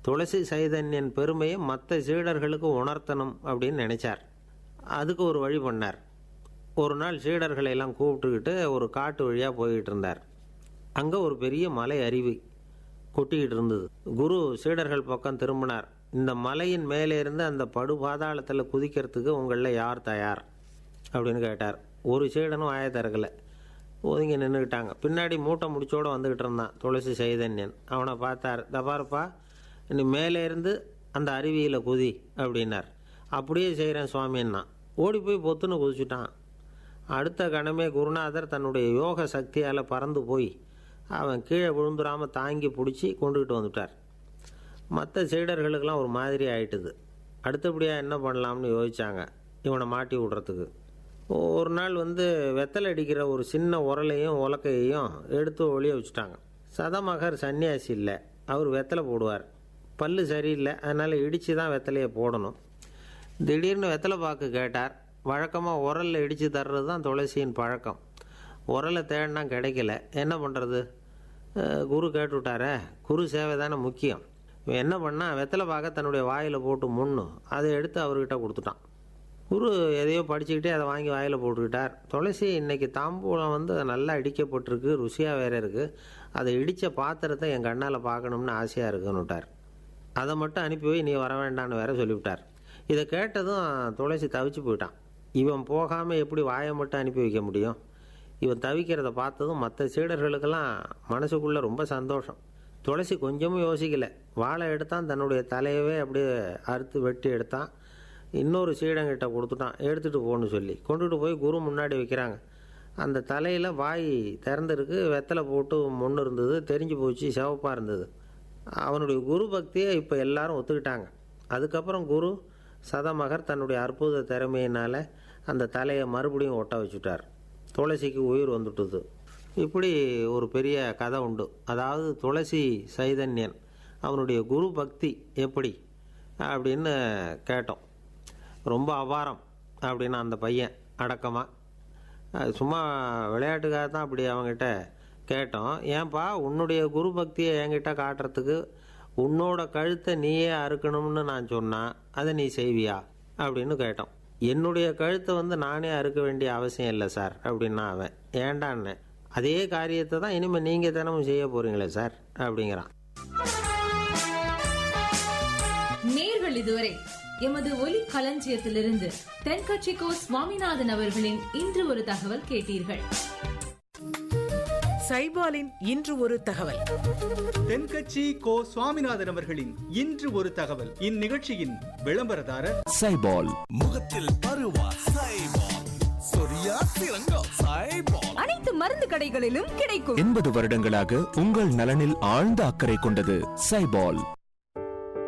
துளசி சைதன்யன் பெருமையை மற்ற சீடர்களுக்கு உணர்த்தணும் அப்படின்னு நினைச்சார் அதுக்கு ஒரு வழி பண்ணார் ஒரு நாள் சீடர்களை எல்லாம் கூப்பிட்டுக்கிட்டு ஒரு காட்டு வழியாக போய்கிட்டு இருந்தார் அங்கே ஒரு பெரிய மலை அருவி கொட்டிக்கிட்டு இருந்தது குரு சீடர்கள் பக்கம் திரும்பினார் இந்த மலையின் மேலே இருந்து அந்த படு பாதாளத்தில் குதிக்கிறதுக்கு உங்களில் யார் தயார் அப்படின்னு கேட்டார் ஒரு சீடனும் ஆய திறக்கலை ஒதுங்கி நின்றுக்கிட்டாங்க பின்னாடி மூட்டை முடிச்சோடு வந்துக்கிட்டு இருந்தான் துளசி சைதன்யன் அவனை பார்த்தார் தபாருப்பா நீ மேலே இருந்து அந்த அருவியில் குதி அப்படின்னார் அப்படியே செய்கிறேன் சுவாமின்னா ஓடி போய் பொத்துன்னு குதிச்சுட்டான் அடுத்த கணமே குருநாதர் தன்னுடைய யோக சக்தியால் பறந்து போய் அவன் கீழே விழுந்துடாமல் தாங்கி பிடிச்சி கொண்டுகிட்டு வந்துட்டார் மற்ற சீடர்களுக்கெல்லாம் ஒரு மாதிரி ஆயிட்டுது அடுத்தபடியாக என்ன பண்ணலாம்னு யோசிச்சாங்க இவனை மாட்டி விடுறதுக்கு ஒரு நாள் வந்து வெத்தலை அடிக்கிற ஒரு சின்ன உரலையும் உலக்கையையும் எடுத்து ஒளிய வச்சுட்டாங்க சதமகர் சன்னியாசி இல்லை அவர் வெத்தலை போடுவார் பல்லு சரியில்லை அதனால் இடித்து தான் வெத்தலையை போடணும் திடீர்னு வெத்தலை பாக்கு கேட்டார் வழக்கமாக உரலில் இடித்து தர்றது தான் துளசியின் பழக்கம் உரலை தேடினா கிடைக்கல என்ன பண்ணுறது குரு கேட்டுவிட்டாரே குரு சேவை தானே முக்கியம் இவன் என்ன பண்ணால் வெத்தலை பாக்க தன்னுடைய வாயில் போட்டு முன்னு அதை எடுத்து அவர்கிட்ட கொடுத்துட்டான் குரு எதையோ படிச்சுக்கிட்டே அதை வாங்கி வாயில் போட்டுக்கிட்டார் துளசி இன்னைக்கு தாம்பூலம் வந்து நல்லா இடிக்கப்பட்டிருக்கு ருசியாக வேற இருக்குது அதை இடித்த பாத்திரத்தை என் கண்ணால் பார்க்கணும்னு ஆசையாக இருக்குன்னு விட்டார் அதை மட்டும் அனுப்பி போய் நீ வர வேண்டான்னு வேற சொல்லிவிட்டார் இதை கேட்டதும் துளசி தவிச்சு போயிட்டான் இவன் போகாமல் எப்படி வாயை மட்டும் அனுப்பி வைக்க முடியும் இவன் தவிக்கிறத பார்த்ததும் மற்ற சீடர்களுக்கெல்லாம் மனசுக்குள்ளே ரொம்ப சந்தோஷம் துளசி கொஞ்சமும் யோசிக்கல வாழை எடுத்தான் தன்னுடைய தலையவே அப்படியே அறுத்து வெட்டி எடுத்தான் இன்னொரு சீடங்கிட்ட கொடுத்துட்டான் எடுத்துகிட்டு போன்னு சொல்லி கொண்டுட்டு போய் குரு முன்னாடி வைக்கிறாங்க அந்த தலையில் வாய் திறந்திருக்கு வெத்தலை போட்டு முன்னு இருந்தது தெரிஞ்சு போச்சு சிவப்பாக இருந்தது அவனுடைய குரு பக்தியை இப்போ எல்லாரும் ஒத்துக்கிட்டாங்க அதுக்கப்புறம் குரு சதமகர் தன்னுடைய அற்புத திறமையினால் அந்த தலையை மறுபடியும் ஒட்ட வச்சுட்டார் துளசிக்கு உயிர் வந்துட்டுது இப்படி ஒரு பெரிய கதை உண்டு அதாவது துளசி சைதன்யன் அவனுடைய குரு பக்தி எப்படி அப்படின்னு கேட்டோம் ரொம்ப அபாரம் அப்படின்னு அந்த பையன் அடக்கமாக சும்மா விளையாட்டுக்காக தான் அப்படி அவங்ககிட்ட கேட்டோம் ஏன்பா உன்னுடைய குரு பக்தியை என்கிட்ட காட்டுறதுக்கு உன்னோட கழுத்தை நீயே அறுக்கணும்னு நான் சொன்னேன் அதை நீ செய்வியா அப்படின்னு கேட்டோம் என்னுடைய கழுத்தை வந்து நானே அறுக்க வேண்டிய அவசியம் இல்லை சார் அப்படின்னா அவன் ஏண்டான்னு அதே காரியத்தை தான் இனிமேல் நீங்கள் தினமும் செய்ய போகிறீங்களே சார் அப்படிங்கிறான் நேர்கள் இதுவரை எமது ஒலி களஞ்சியத்திலிருந்து தென்கட்சிக்கோ சுவாமிநாதன் அவர்களின் இன்று ஒரு தகவல் கேட்டீர்கள் சைபாலின் இன்று ஒரு தகவல் தென்கட்சி கோ சுவாமிநாதன் அவர்களின் இன்று ஒரு தகவல் இந்நிகழ்ச்சியின் விளம்பரதாரர் சைபால் முகத்தில் பருவா சைபால் சொரியா சிறங்கோ சைபால் அனைத்து மருந்து கடைகளிலும் கிடைக்கும் எண்பது வருடங்களாக உங்கள் நலனில் ஆழ்ந்த அக்கறை கொண்டது சைபால்